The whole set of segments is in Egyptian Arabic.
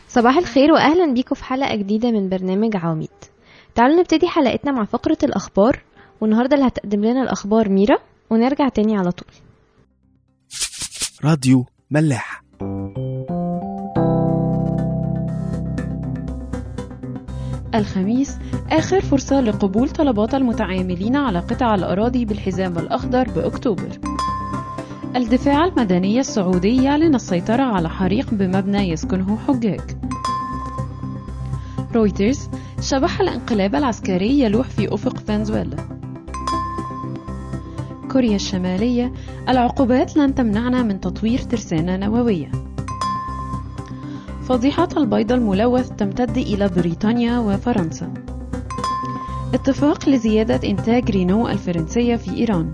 صباح الخير واهلا بيكم في حلقه جديده من برنامج عواميد تعالوا نبتدي حلقتنا مع فقره الاخبار والنهارده اللي هتقدم لنا الاخبار ميرا ونرجع تاني على طول راديو ملاح الخميس آخر فرصة لقبول طلبات المتعاملين على قطع الأراضي بالحزام الأخضر بأكتوبر الدفاع المدني السعودي يعلن السيطرة على حريق بمبنى يسكنه حجاج رويترز شبح الانقلاب العسكري يلوح في أفق فنزويلا كوريا الشمالية العقوبات لن تمنعنا من تطوير ترسانة نووية فضيحة البيض الملوث تمتد إلى بريطانيا وفرنسا اتفاق لزيادة إنتاج رينو الفرنسية في إيران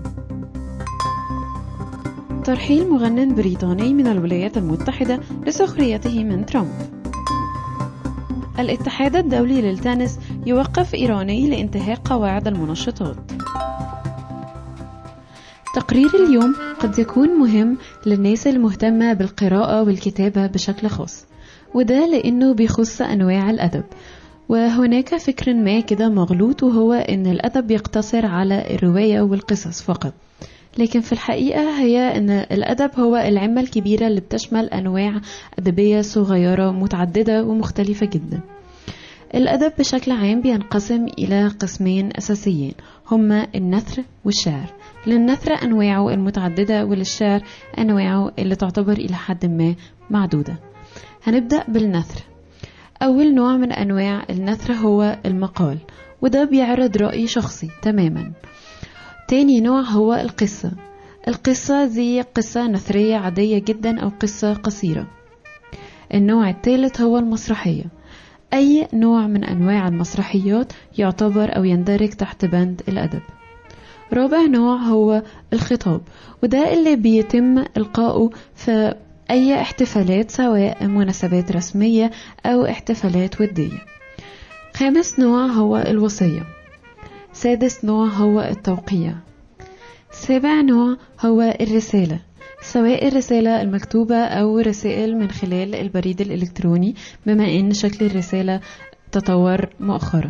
ترحيل مغنٍ بريطاني من الولايات المتحدة لسخريته من ترامب الاتحاد الدولي للتنس يوقف إيراني لانتهاك قواعد المنشطات تقرير اليوم قد يكون مهم للناس المهتمة بالقراءة والكتابة بشكل خاص وده لأنه بيخص أنواع الأدب وهناك فكر ما كده مغلوط وهو أن الأدب يقتصر على الرواية والقصص فقط لكن في الحقيقة هي أن الأدب هو العمة الكبيرة اللي بتشمل أنواع أدبية صغيرة متعددة ومختلفة جدا الأدب بشكل عام بينقسم إلى قسمين أساسيين هما النثر والشعر للنثر أنواعه المتعددة وللشعر أنواعه اللي تعتبر إلى حد ما معدودة هنبدأ بالنثر أول نوع من أنواع النثر هو المقال وده بيعرض رأي شخصي تماما تاني نوع هو القصة القصة دي قصة نثرية عادية جدا أو قصة قصيرة النوع الثالث هو المسرحية أي نوع من أنواع المسرحيات يعتبر أو يندرج تحت بند الأدب رابع نوع هو الخطاب وده اللي بيتم إلقاؤه في أي احتفالات سواء مناسبات رسمية أو احتفالات ودية خامس نوع هو الوصية سادس نوع هو التوقيع سابع نوع هو الرسالة سواء الرسالة المكتوبة أو رسائل من خلال البريد الإلكتروني بما أن شكل الرسالة تطور مؤخرا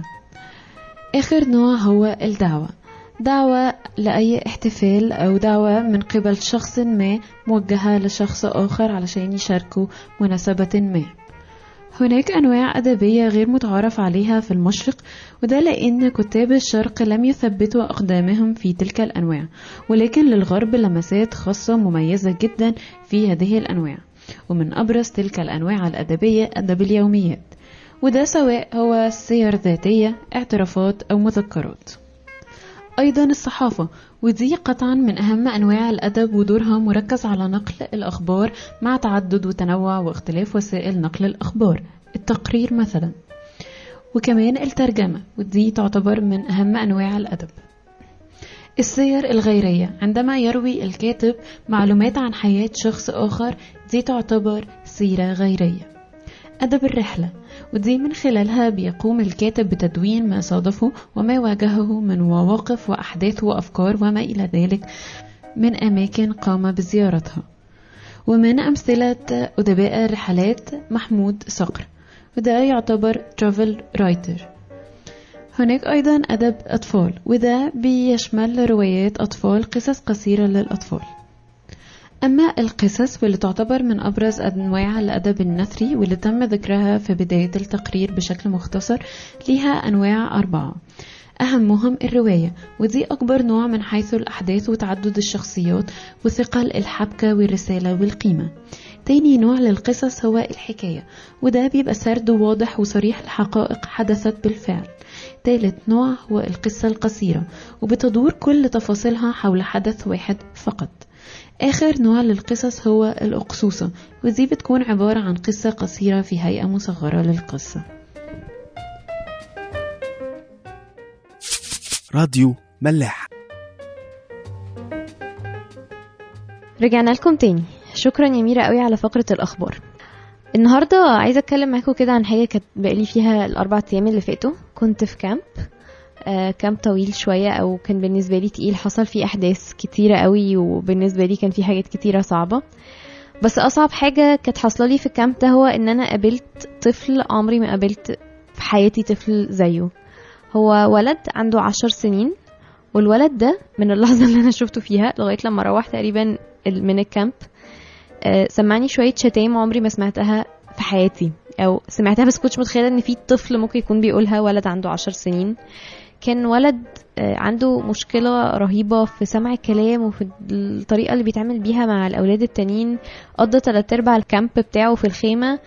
آخر نوع هو الدعوة دعوة لأي احتفال أو دعوة من قبل شخص ما موجهة لشخص آخر علشان يشاركوا مناسبة ما هناك أنواع أدبية غير متعارف عليها في المشرق وده لأن كتاب الشرق لم يثبتوا أقدامهم في تلك الأنواع ولكن للغرب لمسات خاصة مميزة جدا في هذه الأنواع ومن أبرز تلك الأنواع الأدبية أدب اليوميات وده سواء هو سير ذاتية اعترافات أو مذكرات أيضا الصحافة ودي قطعا من أهم أنواع الأدب ودورها مركز على نقل الأخبار مع تعدد وتنوع واختلاف وسائل نقل الأخبار التقرير مثلا وكمان الترجمة ودي تعتبر من أهم أنواع الأدب السير الغيرية عندما يروي الكاتب معلومات عن حياة شخص آخر دي تعتبر سيرة غيرية أدب الرحلة ودي من خلالها بيقوم الكاتب بتدوين ما صادفه وما واجهه من مواقف وأحداث وأفكار وما إلى ذلك من أماكن قام بزيارتها ومن أمثلة أدباء الرحلات محمود صقر وده يعتبر travel writer هناك أيضا أدب أطفال وده بيشمل روايات أطفال قصص قصيرة للأطفال أما القصص واللي تعتبر من أبرز أنواع الأدب النثري واللي تم ذكرها في بداية التقرير بشكل مختصر ليها أنواع أربعة أهمهم الرواية ودي أكبر نوع من حيث الأحداث وتعدد الشخصيات وثقل الحبكة والرسالة والقيمة تاني نوع للقصص هو الحكاية وده بيبقى سرد واضح وصريح لحقائق حدثت بالفعل تالت نوع هو القصة القصيرة وبتدور كل تفاصيلها حول حدث واحد فقط آخر نوع للقصص هو الأقصوصة ودي بتكون عبارة عن قصة قصيرة في هيئة مصغرة للقصة راديو ملاح رجعنا لكم تاني شكرا يا ميرا قوي على فقرة الأخبار النهاردة عايزة أتكلم معاكم كده عن حاجة كانت بقالي فيها الأربع أيام اللي فاتوا كنت في كامب آه كامب طويل شوية أو كان بالنسبة لي تقيل حصل فيه أحداث كتيرة قوي وبالنسبة لي كان فيه حاجات كتيرة صعبة بس اصعب حاجه كانت حاصله لي في الكامب ده هو ان انا قابلت طفل عمري ما قابلت في حياتي طفل زيه هو ولد عنده عشر سنين والولد ده من اللحظه اللي انا شفته فيها لغايه لما روح تقريبا ال- من الكامب آه، سمعني شويه شتايم عمري ما سمعتها في حياتي او سمعتها بس كنتش متخيله ان في طفل ممكن يكون بيقولها ولد عنده عشر سنين كان ولد آه، عنده مشكلة رهيبة في سمع الكلام وفي الطريقة اللي بيتعامل بيها مع الأولاد التانيين قضى تلات أرباع الكامب بتاعه في الخيمة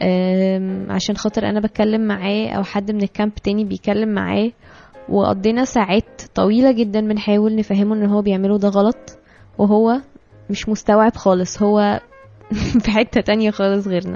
آم، عشان خاطر أنا بتكلم معاه أو حد من الكامب تاني بيكلم معاه وقضينا ساعات طويلة جدا بنحاول نفهمه ان هو بيعمله ده غلط وهو مش مستوعب خالص هو في حتة تانية خالص غيرنا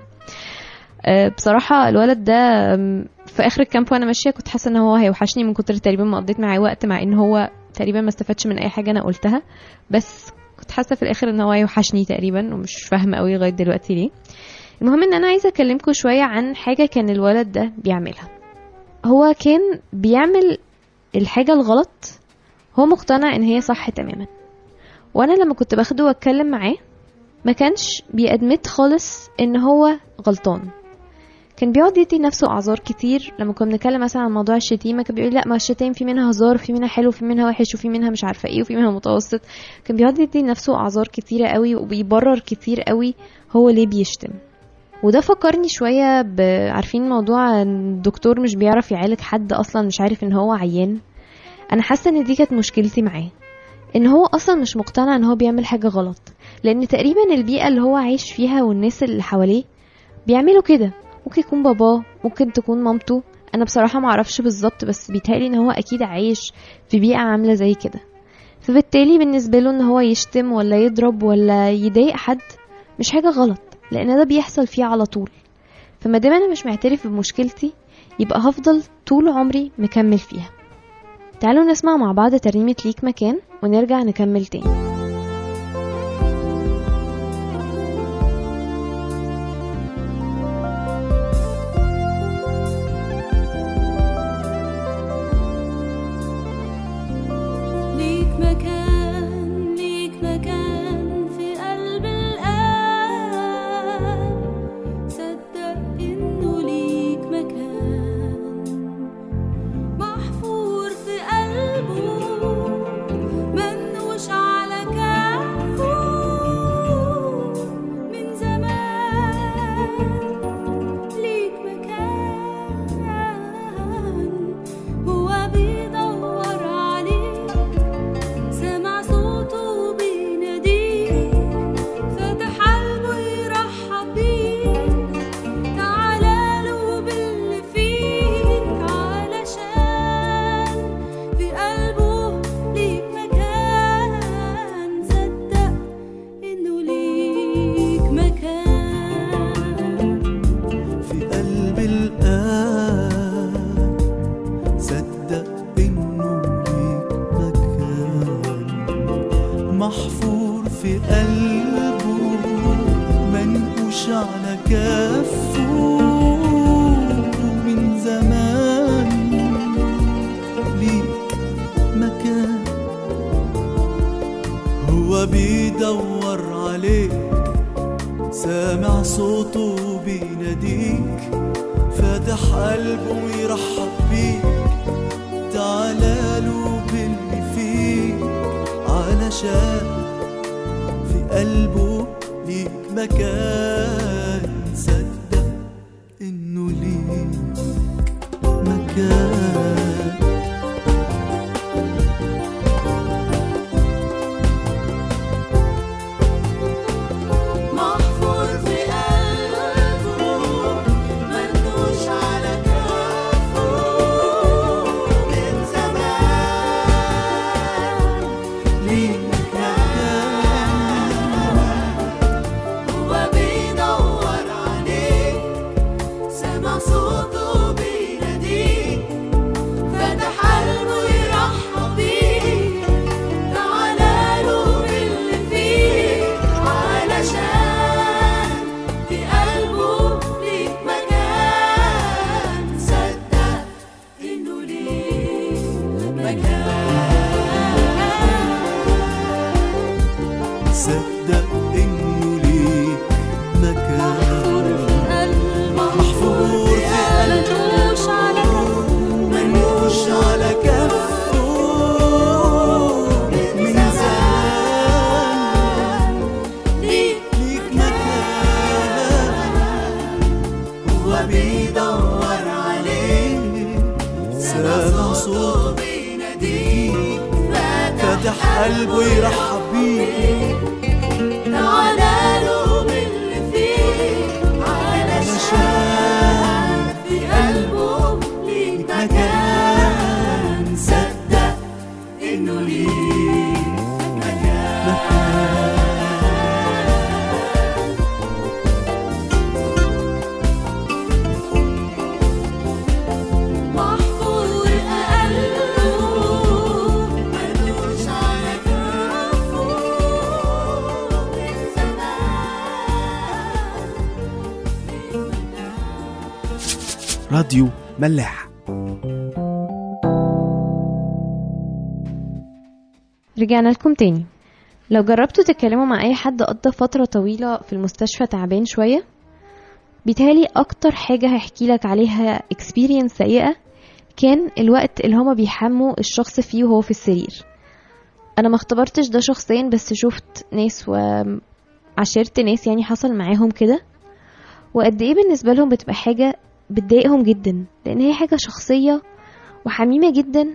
آه، بصراحة الولد ده آم، في اخر الكامب وانا ماشية كنت حاسة ان هو هيوحشني من كتر تقريبا ما قضيت معاه وقت مع ان هو تقريبا ما استفادش من اي حاجة انا قلتها بس كنت حاسة في الاخر ان هو هيوحشني تقريبا ومش فاهمة قوي لغاية دلوقتي ليه المهم ان انا عايزة اكلمكم شوية عن حاجة كان الولد ده بيعملها هو كان بيعمل الحاجة الغلط هو مقتنع ان هي صح تماما وانا لما كنت باخده واتكلم معاه ما كانش بيأدمت خالص ان هو غلطان كان بيقعد يدي نفسه اعذار كتير لما كنا بنتكلم مثلا عن موضوع الشتيمه كان بيقول لا ما الشتايم في منها هزار وفي منها حلو وفي منها وحش وفي منها مش عارفه ايه وفي منها متوسط كان بيقعد يدي نفسه اعذار كتيره قوي وبيبرر كتير قوي هو ليه بيشتم وده فكرني شويه ب- عارفين موضوع إن الدكتور مش بيعرف يعالج حد اصلا مش عارف ان هو عيان انا حاسه ان دي كانت مشكلتي معاه ان هو اصلا مش مقتنع ان هو بيعمل حاجه غلط لان تقريبا البيئه اللي هو عايش فيها والناس اللي حواليه بيعملوا كده ممكن يكون باباه ممكن تكون مامته انا بصراحه ما اعرفش بالظبط بس بيتهيألي ان هو اكيد عايش في بيئه عامله زي كده فبالتالي بالنسبه له ان هو يشتم ولا يضرب ولا يضايق حد مش حاجه غلط لان ده بيحصل فيه على طول فما دام انا مش معترف بمشكلتي يبقى هفضل طول عمري مكمل فيها تعالوا نسمع مع بعض ترنيمة ليك مكان ونرجع نكمل تاني ليك مكان ليك مكان في قلب القلب صدق إنه ليك مكان محفور في قلبه منوش على كفه من زمان ليك مكان هو بيدور عليك سمع صوته بيناديك فتح قلبه يرحب بيك تعالى له باللي فيك علشان في قلبه ليك مكان صدق انه ليك مكان في قلب الآب صدق إنه ليك مكان محفور في قلبه منقوش على كفه من زمان ليك مكان هو بيدور عليك سامع صوته بيناديك فاتح قلبه ويرحب بيك تعالى له باللي فيك علشان في قلبه ليك مكان صدق انه ليك مكان محفور في قلبه منوش على كفه من زمان ليك مكان هو بيدور قلبه يرحب بيك تعالى له باللي فيه علشان في قلبه ليك مكان صدق انه ليك مكان محفوظ وقلبه ملوش على كفه من زمان راديو ملاح رجعنا لكم تاني لو جربتوا تتكلموا مع اي حد قضى فترة طويلة في المستشفى تعبان شوية بيتهيألي اكتر حاجة هيحكي لك عليها experience سيئة كان الوقت اللي هما بيحموا الشخص فيه وهو في السرير انا ما اختبرتش ده شخصيا بس شفت ناس وعشرت ناس يعني حصل معاهم كده وقد ايه بالنسبة لهم بتبقى حاجة بتضايقهم جدا لان هي حاجة شخصية وحميمة جدا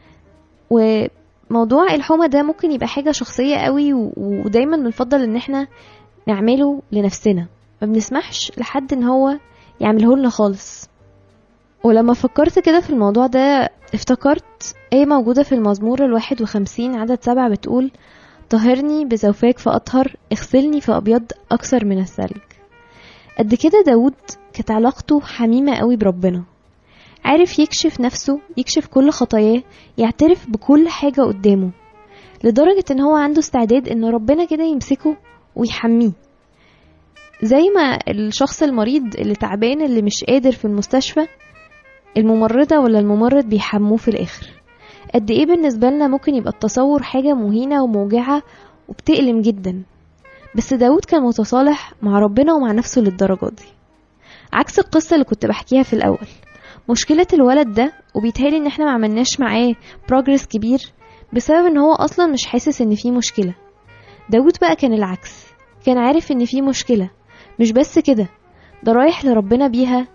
وموضوع الحومة ده ممكن يبقى حاجة شخصية قوي و- ودايما بنفضل ان احنا نعمله لنفسنا ما بنسمحش لحد ان هو يعمله لنا خالص ولما فكرت كده في الموضوع ده افتكرت ايه موجودة في المزمور الواحد وخمسين عدد سبعة بتقول طهرني بزوفاك فأطهر اغسلني فأبيض أكثر من الثلج قد كده داود كانت علاقته حميمة قوي بربنا عارف يكشف نفسه يكشف كل خطاياه يعترف بكل حاجة قدامه لدرجة ان هو عنده استعداد ان ربنا كده يمسكه ويحميه زي ما الشخص المريض اللي تعبان اللي مش قادر في المستشفى الممرضة ولا الممرض بيحموه في الآخر قد ايه بالنسبة لنا ممكن يبقى التصور حاجة مهينة وموجعة وبتألم جدا بس داود كان متصالح مع ربنا ومع نفسه للدرجة دي عكس القصة اللي كنت بحكيها في الأول مشكلة الولد ده وبيتهيألي ان احنا ما عملناش معاه بروجرس كبير بسبب ان هو اصلا مش حاسس ان في مشكلة داود بقى كان العكس كان عارف ان في مشكلة مش بس كده ده رايح لربنا بيها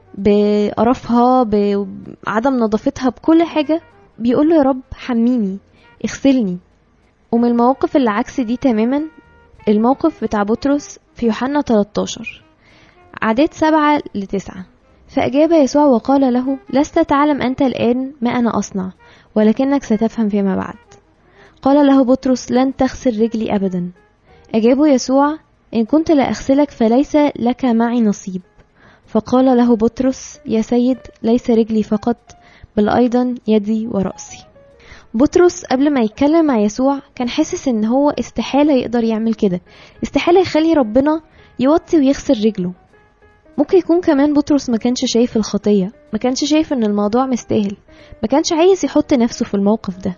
بقرفها بعدم نظافتها بكل حاجة بيقول له يا رب حميني اغسلني ومن المواقف اللي عكس دي تماما الموقف بتاع بطرس في يوحنا 13 عدد سبعة لتسعة فأجاب يسوع وقال له لست تعلم أنت الآن ما أنا أصنع ولكنك ستفهم فيما بعد قال له بطرس لن تغسل رجلي أبدا أجابه يسوع إن كنت لا أغسلك فليس لك معي نصيب فقال له بطرس يا سيد ليس رجلي فقط بل أيضا يدي ورأسي بطرس قبل ما يتكلم مع يسوع كان حاسس ان هو استحالة يقدر يعمل كده استحالة يخلي ربنا يوطي ويغسل رجله ممكن يكون كمان بطرس ما كانش شايف الخطية ما كانش شايف ان الموضوع مستاهل ما كانش عايز يحط نفسه في الموقف ده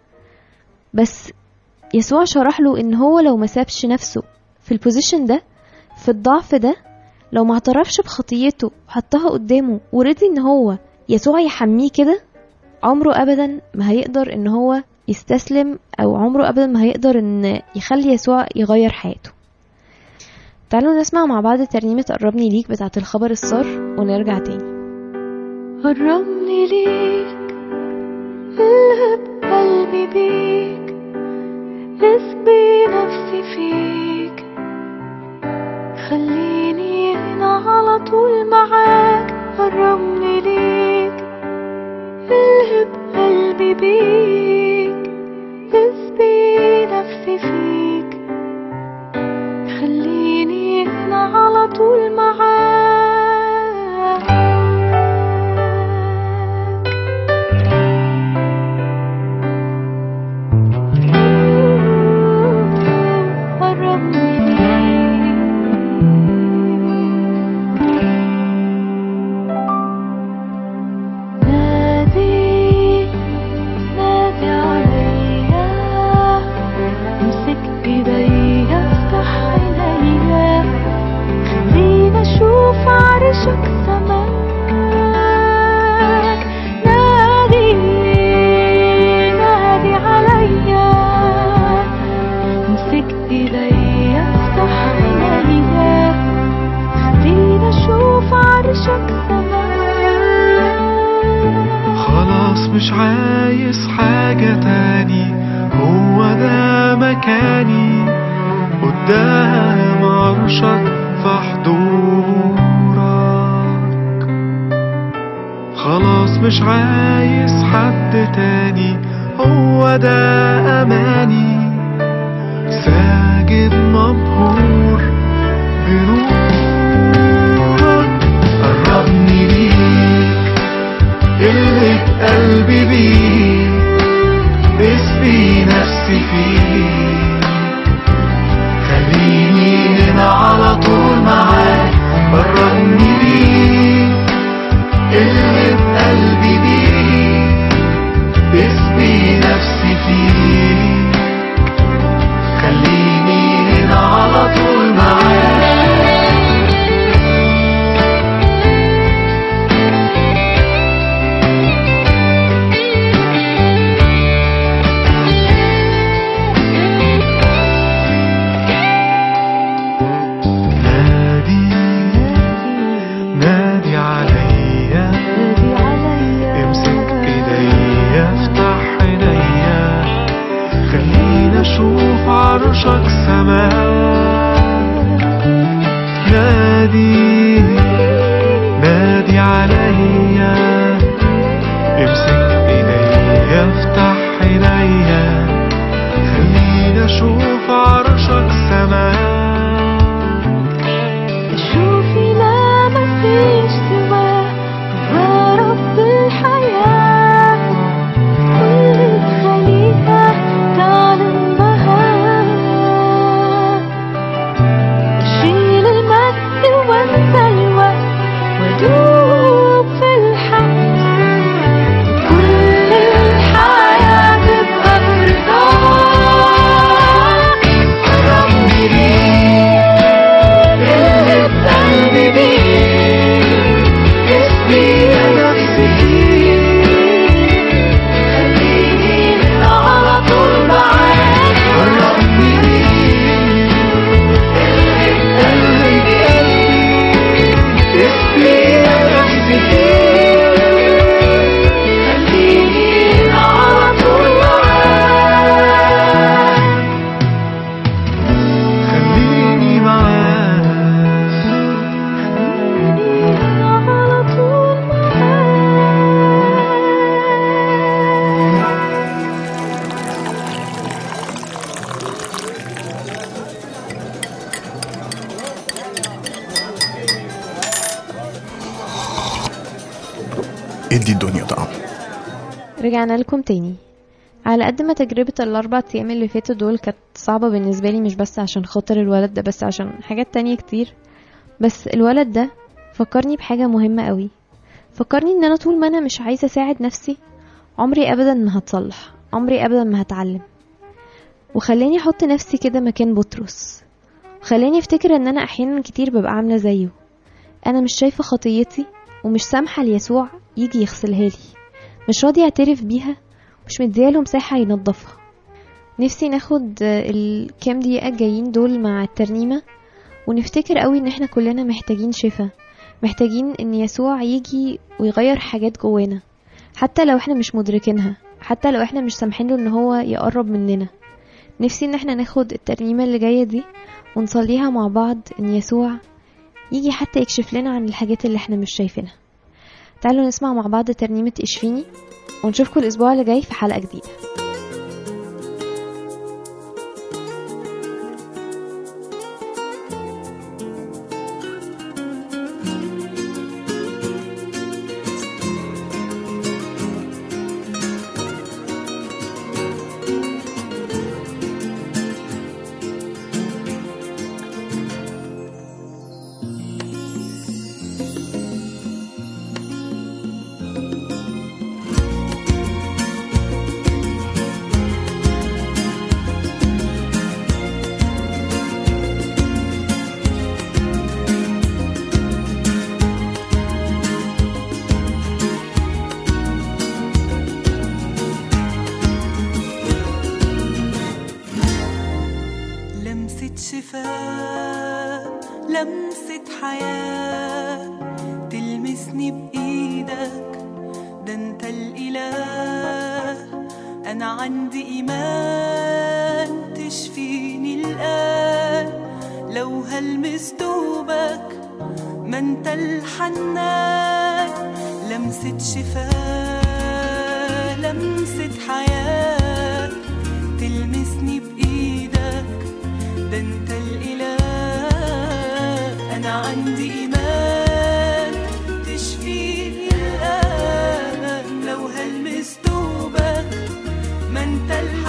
بس يسوع شرح له ان هو لو ما سابش نفسه في البوزيشن ده في الضعف ده لو ما اعترفش بخطيته وحطها قدامه ورضي ان هو يسوع يحميه كده عمره ابدا ما هيقدر ان هو يستسلم او عمره ابدا ما هيقدر ان يخلي يسوع يغير حياته تعالوا نسمع مع بعض ترنيمة قربني ليك بتاعة الخبر السار ونرجع تاني قربني ليك الهب قلبي بيك اسبي نفسي فيك خليني هنا على طول معاك قربني ليك الهب قلبي بيك اسبي نفسي فيك خليني هنا على طول معاك قربني نادي نادي عليا امسك ايديا افتح عينيا خلينا اشوف عرشك سماك نادي نادي عليا امسك ايديا افتح عينيا خلينا اشوف عرشك سماك خلاص مش عايز حاجة تاني هو ده مش عايز حد تاني هو ده أماني ساجد مبهور بنورك قربني ليك اللي قلبي بيك اسبي نفسي فيك خليني هنا على طول معاك قربني ليك اللي بقلبي بيك اسبي نفسي فيك خليني هنا على طول معاك نادي نادي عليا امسك ايديا افتح عينيا خلينا اشوف عرشك سماء نادي نادي عليا امسك ايديا افتح عينيا خلينا اشوف عرشك سماء شوفي لا مفيش سواه هو رب الحياة كل خليقة تعلم بهاء شيل المجد وانسى الوقت ودوب في الحق كل الحياة تبقى برضاك قربني ليك اللي بقلبي بيك اسمي انا فيك خليني هنا على طول معاك قربني ليك اللي بقلبي بيك اسمي انا فيك خليني هنا على طول معاك خليني معاك على طول معاك ادي الدنيا طعم رجعنا لكم تاني على قد ما تجربة الأربع أيام اللي فاتوا دول كانت صعبة بالنسبة لي مش بس عشان خاطر الولد ده بس عشان حاجات تانية كتير بس الولد ده فكرني بحاجة مهمة قوي فكرني ان انا طول ما انا مش عايزة اساعد نفسي عمري ابدا ما هتصلح عمري ابدا ما هتعلم وخلاني احط نفسي كده مكان بطرس وخلاني افتكر ان انا احيانا كتير ببقى عاملة زيه انا مش شايفة خطيتي ومش سامحة ليسوع يجي يغسلها لي مش راضي اعترف بيها مش مدياله مساحة ينظفها نفسي ناخد الكام دقيقة الجايين دول مع الترنيمة ونفتكر قوي ان احنا كلنا محتاجين شفا محتاجين ان يسوع يجي ويغير حاجات جوانا حتى لو احنا مش مدركينها حتى لو احنا مش سامحين له ان هو يقرب مننا نفسي ان احنا ناخد الترنيمة اللي جاية دي ونصليها مع بعض ان يسوع يجي حتى يكشف لنا عن الحاجات اللي احنا مش شايفينها تعالوا نسمع مع بعض ترنيمة اشفيني ونشوفكم الاسبوع اللي جاي في حلقة جديدة لمسة شفاء لمسة حياة تلمسني بإيدك ده انت الإله أنا عندي إيمان تشفيني الآن لو هلمس دوبك ما انت الحنان لمسة شفاء لمسة حياة تلمسني بإيدك ده انت الإله أنا عندي إيمان تشفيني الآن لو هلمس دوبك ما انت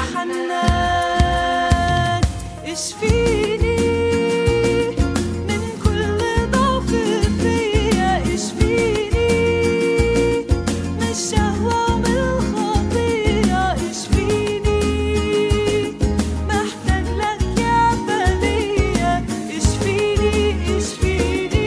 الحنان اشفيني من كل ضعف فيا اشفيني من الشهوة ومن الخطية اشفيني محتاج لك يا فدية اشفيني اشفيني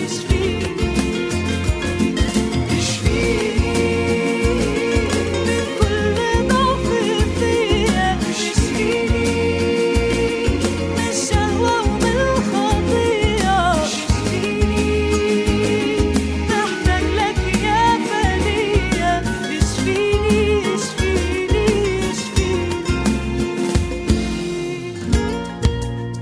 اشفيني اشفيني من كل ضعف فيا اشفيني من الشهوة ومن الخطية اشفيني محتاج لك يا فدية اشفيني اشفيني اشفيني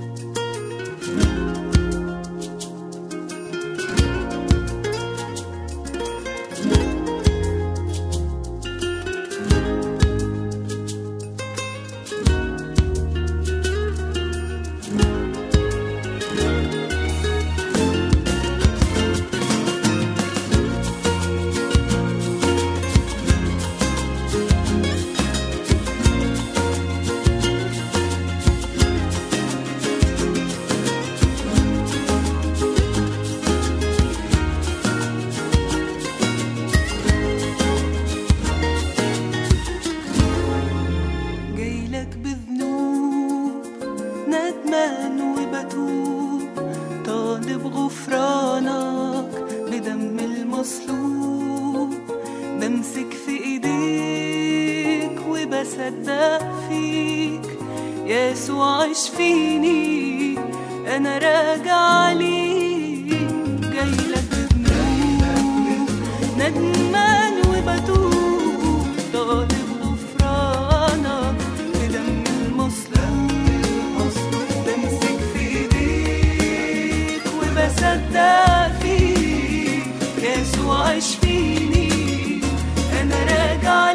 جايلك بذنوب ندمان وبتوب طالب غفرانك بدم المصلوب بمسك في ايديك وبصدق فيك يسوع اشفيني انا راجع ليك جايلك بذنوب ندمان وبتوب طالب غفرانك بدم المصلوب بمسك في ايديك وبصدق فيك يسوع اشفيني انا راجع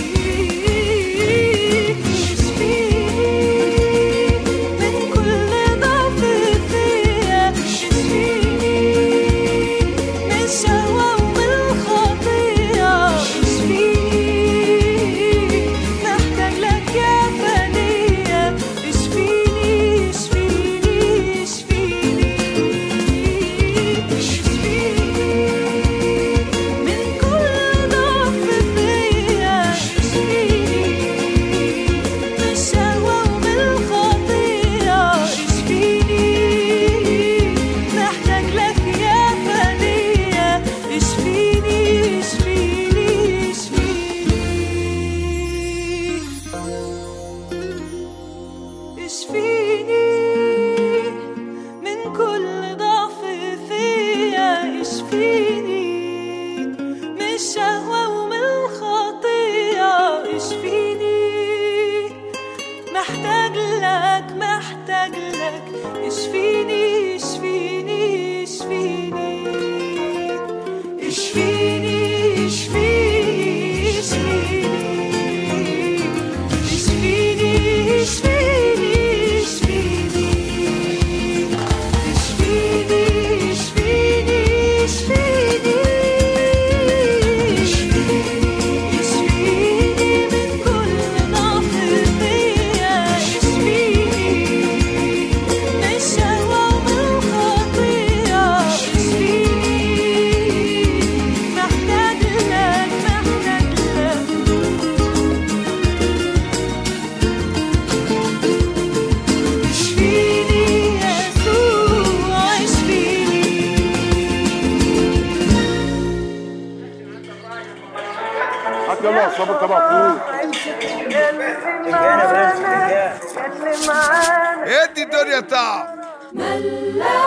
ليك اشفيني من كل ضعف فيا اشفيني من الشهوة ومن الخطية اشفيني محتاج لك يا فدية اشفيني اشفيني اشفيني اشفيني من كل ضعف فيا اشفيني من الشهوة ومن الخطية اشفيني محتاج لك يا فدية اشفيني اشفيني اشفيني اشفيني من كل ضعف فيا اشفيني من الشهوة ومن الخطية اشفيني محتاج لك محتاج لك اشفيني اشفيني اشفيني اشفيني اشفيني اشفيني اشفيني اشفيني اشفيني اشفيني اشفيني اشفيني اشفيني من كل ضعف فيا اشفيني من الشهوة ومن الخطية اشفيني محتاج لك محتاج لك اشفيني يسوع اشفيني حتى يلا صبر طبعا فوق ادي الدنيا تعب ملا